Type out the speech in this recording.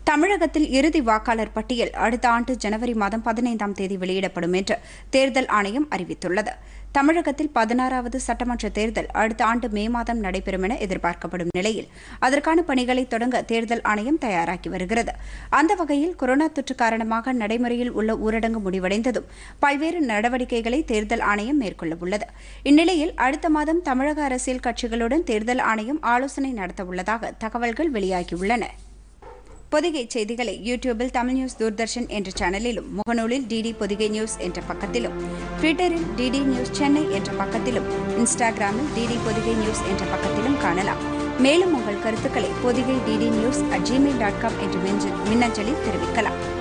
தமிழகத்தில் இறுதி வாக்காளர் பட்டியல் அடுத்த ஆண்டு ஜனவரி மாதம் பதினைந்தாம் தேதி வெளியிடப்படும் என்று தேர்தல் ஆணையம் அறிவித்துள்ளது தமிழகத்தில் பதினாறாவது சட்டமன்ற தேர்தல் அடுத்த ஆண்டு மே மாதம் நடைபெறும் என எதிர்பார்க்கப்படும் நிலையில் அதற்கான பணிகளை தொடங்க தேர்தல் ஆணையம் தயாராகி வருகிறது அந்த வகையில் கொரோனா தொற்று காரணமாக நடைமுறையில் உள்ள ஊரடங்கு முடிவடைந்ததும் பல்வேறு நடவடிக்கைகளை தேர்தல் ஆணையம் மேற்கொள்ள உள்ளது இந்நிலையில் அடுத்த மாதம் தமிழக அரசியல் கட்சிகளுடன் தேர்தல் ஆணையம் ஆலோசனை நடத்தவுள்ளதாக தகவல்கள் வெளியாகியுள்ளன பொதிகை செய்திகளை யூடியூபில் தமிழ் நியூஸ் தூர்தர்ஷன் என்ற சேனலிலும் முகநூலில் டிடி பொதிகை நியூஸ் என்ற பக்கத்திலும் ட்விட்டரில் டிடி நியூஸ் சென்னை என்ற பக்கத்திலும் இன்ஸ்டாகிராமில் டிடி பொதிகை நியூஸ் என்ற பக்கத்திலும் காணலாம் மேலும் உங்கள் கருத்துக்களை Podhigai DD news at Gmail dot com என்ற மின்னஞ்சலில் தெரிவிக்கலாம்